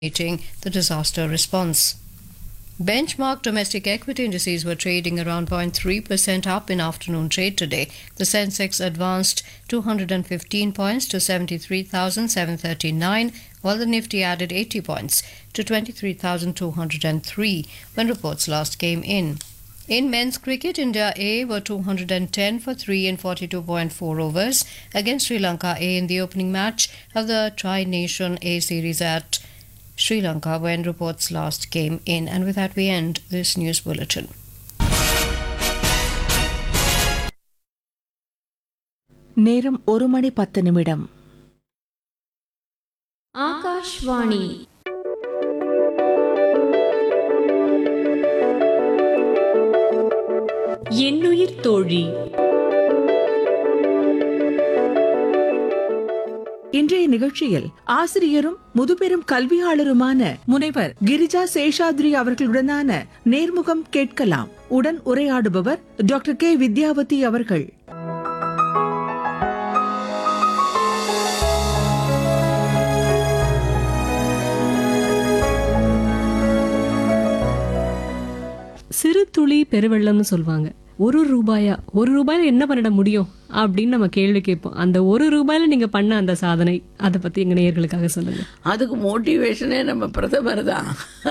the disaster response. Benchmark domestic equity indices were trading around 0.3% up in afternoon trade today. The Sensex advanced 215 points to 73,739, while the Nifty added 80 points to 23,203 when reports last came in. In men's cricket, India A were 210 for 3 and 42.4 overs against Sri Lanka A in the opening match of the Tri Nation A series at Sri Lanka when reports last came in. And with that, we end this news bulletin. நேரம் ஒரு மணி பத்து நிமிடம் ஆகாஷ்வாணி என்னுயிர் தோழி இன்றைய நிகழ்ச்சியில் ஆசிரியரும் முதுபெரும் கல்வியாளருமான முனைவர் கிரிஜா சேஷாத்ரி அவர்களுடனான நேர்முகம் கேட்கலாம் உடன் உரையாடுபவர் டாக்டர் கே வித்யாவதி அவர்கள் சிறு துளி பெருவெள்ளம்னு சொல்லுவாங்க ஒரு ரூபாயா ஒரு ரூபாயில என்ன பண்ணிட முடியும் அப்படின்னு நம்ம கேள்வி கேட்போம் அந்த ஒரு ரூபாயில நீங்க பண்ண அந்த சாதனை அதை பத்தி எங்க நேயர்களுக்காக சொல்லுங்க அதுக்கு மோட்டிவேஷனே நம்ம பிரதமர் தான்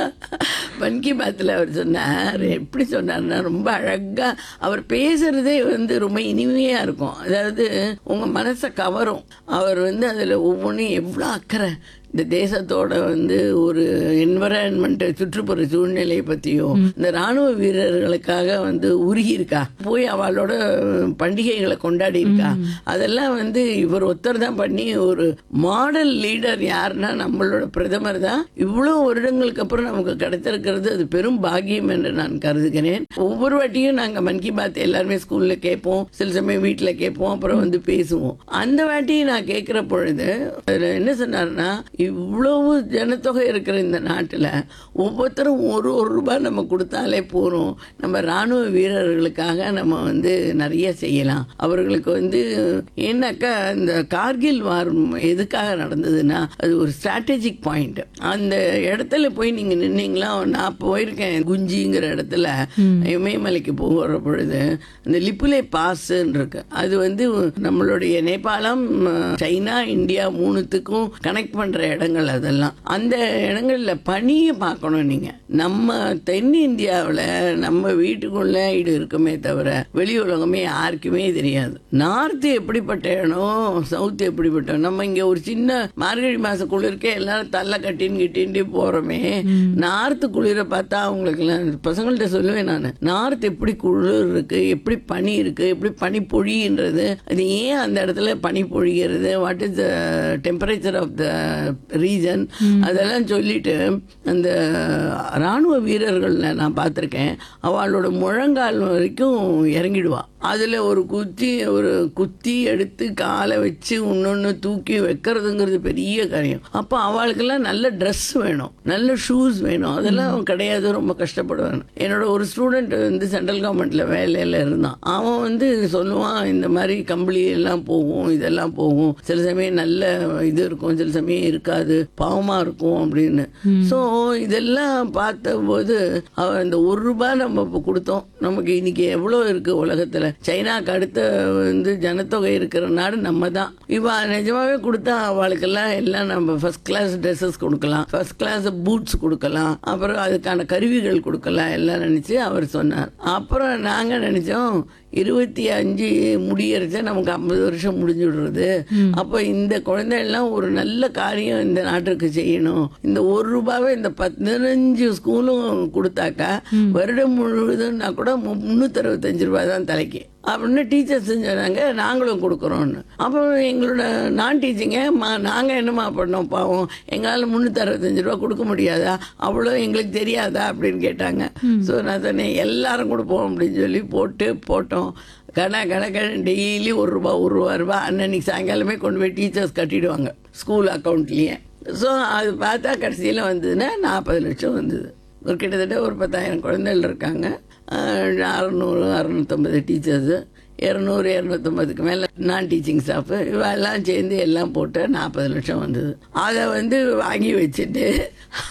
மன் கி பாத்தில் அவர் சொன்னார் எப்படி சொன்னார்னா ரொம்ப அழகாக அவர் பேசுகிறதே வந்து ரொம்ப இனிமையாக இருக்கும் அதாவது உங்கள் மனசை கவரும் அவர் வந்து அதில் ஒவ்வொன்றும் எவ்வளோ அக்கறை இந்த தேசத்தோட வந்து ஒரு என்வரான்மெண்ட் சுற்றுப்புற சூழ்நிலையை பற்றியும் இந்த ராணுவ வீரர்களுக்காக வந்து உருகி இருக்கா போய் அவளோட பண்டிகைகளை கொண்டாடி இருக்கா அதெல்லாம் வந்து இவர் ஒருத்தர் தான் பண்ணி ஒரு மாடல் லீடர் யாருன்னா நம்மளோட பிரதமர் தான் இவ்வளோ வருடங்களுக்கு அப்புறம் நமக்கு கிடைத்திருக்கிறது அது பெரும் பாக்கியம் என்று நான் கருதுகிறேன் ஒவ்வொரு வாட்டியும் நாங்கள் மன் கி பாத் எல்லாருமே ஸ்கூல்ல கேட்போம் சில சமயம் வீட்டில் கேட்போம் அப்புறம் வந்து பேசுவோம் அந்த வாட்டி நான் கேட்குற பொழுது அதில் என்ன சொன்னார்னா இவ்வளவு ஜனத்தொகை இருக்கிற இந்த நாட்டில் ஒவ்வொருத்தரும் ஒரு ஒரு ரூபாய் நம்ம கொடுத்தாலே போகிறோம் நம்ம ராணுவ வீரர்களுக்காக நம்ம வந்து நிறைய செய்யலாம் அவர்களுக்கு வந்து ஏன்னாக்கா இந்த கார்கில் வார் எதுக்காக நடந்ததுன்னா அது ஒரு ஸ்ட்ராட்டஜிக் பாயிண்ட் அந்த இடத்துல போய் நீங்கள் நின்னீங்களா நான் போயிருக்கேன் குஞ்சிங்கிற இடத்துல இமயமலைக்கு போகிற பொழுது அந்த லிப்புலே பாஸ்ன்னு இருக்கு அது வந்து நம்மளுடைய நேபாளம் சைனா இந்தியா மூணுத்துக்கும் கனெக்ட் பண்ற இடங்கள் அதெல்லாம் அந்த இடங்கள்ல பனியை பார்க்கணும் நீங்க நம்ம தென்னிந்தியாவில் நம்ம வீட்டுக்குள்ள இது இருக்குமே தவிர வெளி உலகமே யாருக்குமே தெரியாது நார்த் எப்படிப்பட்ட இடம் சவுத் எப்படிப்பட்ட இடம்? நம்ம இங்க ஒரு சின்ன மார்கழி மாச குளிர்க்கே எல்லாரும் தள்ள கட்டின்னு கிட்டின்னு போறோமே நார்த் குளிரை பார்த்தா அவங்களுக்கு பசங்கள்ட்ட சொல்லுவேன் நான் நார்த் எப்படி குளிர் இருக்கு எப்படி பனி இருக்கு எப்படி பனி பொழின்றது அது ஏன் அந்த இடத்துல பனி பொழிகிறது what is the temperature of the region அதெல்லாம் சொல்லிட்டு அந்த ராணுவ வீரர்கள்ல நான் பார்த்துருக்கேன் அவளோட முழங்கால் வரைக்கும் இறங்கிடுவா அதில் ஒரு குத்தி ஒரு குத்தி எடுத்து காலை வச்சு இன்னொன்று தூக்கி வைக்கிறதுங்கிறது பெரிய காரியம் அப்போ அவளுக்கெல்லாம் நல்ல ட்ரெஸ் வேணும் நல்ல ஷூஸ் வேணும் அதெல்லாம் கிடையாது ரொம்ப கஷ்டப்படுவாங்க என்னோட ஒரு ஸ்டூடெண்ட் வந்து சென்ட்ரல் கவர்மெண்ட்ல வேலையில் இருந்தான் அவன் வந்து சொல்லுவான் இந்த மாதிரி கம்பளி எல்லாம் போகும் இதெல்லாம் போகும் சில சமயம் நல்ல இது இருக்கும் சில சமயம் இருக்காது பாவமா இருக்கும் அப்படின்னு ஸோ இதெல்லாம் பார்த்தபோது அவன் இந்த ஒரு ரூபாய் நம்ம இப்போ கொடுத்தோம் நமக்கு இன்னைக்கு எவ்வளோ இருக்கு உலகத்துல சைனாக்கு அடுத்த வந்து ஜனத்தொகை இருக்கிற நாடு நம்ம தான் இவ நிஜமாவே கொடுத்தா அவளுக்கெல்லாம் எல்லாம் நம்ம ஃபர்ஸ்ட் கிளாஸ் ட்ரெஸ்ஸஸ் கொடுக்கலாம் ஃபர்ஸ்ட் கிளாஸ் பூட்ஸ் கொடுக்கலாம் அப்புறம் அதுக்கான கருவிகள் கொடுக்கலாம் எல்லாம் நினைச்சு அவர் சொன்னார் அப்புறம் நாங்க நினைச்சோம் இருபத்தி அஞ்சு முடியறச்ச நமக்கு ஐம்பது வருஷம் முடிஞ்சு விடுறது அப்போ இந்த குழந்தைகள்லாம் ஒரு நல்ல காரியம் இந்த நாட்டுக்கு செய்யணும் இந்த ஒரு ரூபாவை இந்த பதினஞ்சு ஸ்கூலும் கொடுத்தாக்கா வருடம் முழுவதும்னா கூட முந்நூற்றி அறுபத்தஞ்சு ரூபாய் தான் தலைக்கு அப்படின்னு டீச்சர்ஸ் சொன்னாங்க நாங்களும் கொடுக்குறோன்னு அப்போ எங்களோட நான் டீச்சிங்க மா நாங்கள் என்னம்மா பண்ணோம் பாவம் எங்களால் முந்நூற்றி அறுபத்தஞ்சு ரூபா கொடுக்க முடியாதா அவ்வளோ எங்களுக்கு தெரியாதா அப்படின்னு கேட்டாங்க ஸோ நான் சொன்னேன் எல்லாரும் கொடுப்போம் அப்படின்னு சொல்லி போட்டு போட்டோம் கண கணக்கன் டெய்லி ஒரு ரூபா ஒரு ரூபா ரூபா அன்னன்னைக்கு சாயங்காலமே கொண்டு போய் டீச்சர்ஸ் கட்டிடுவாங்க ஸ்கூல் அக்கௌண்ட்லேயே ஸோ அது பார்த்தா கடைசியில் வந்ததுன்னா நாற்பது லட்சம் வந்தது ஒரு கிட்டத்தட்ட ஒரு பத்தாயிரம் குழந்தைகள் இருக்காங்க அறுநூறு அறுநூத்தம்பது டீச்சர்ஸு இரநூறு இரநூத்தம்பதுக்கு மேலே நான் டீச்சிங் ஸ்டாஃபு இவெல்லாம் சேர்ந்து எல்லாம் போட்டு நாற்பது லட்சம் வந்தது அதை வந்து வாங்கி வச்சுட்டு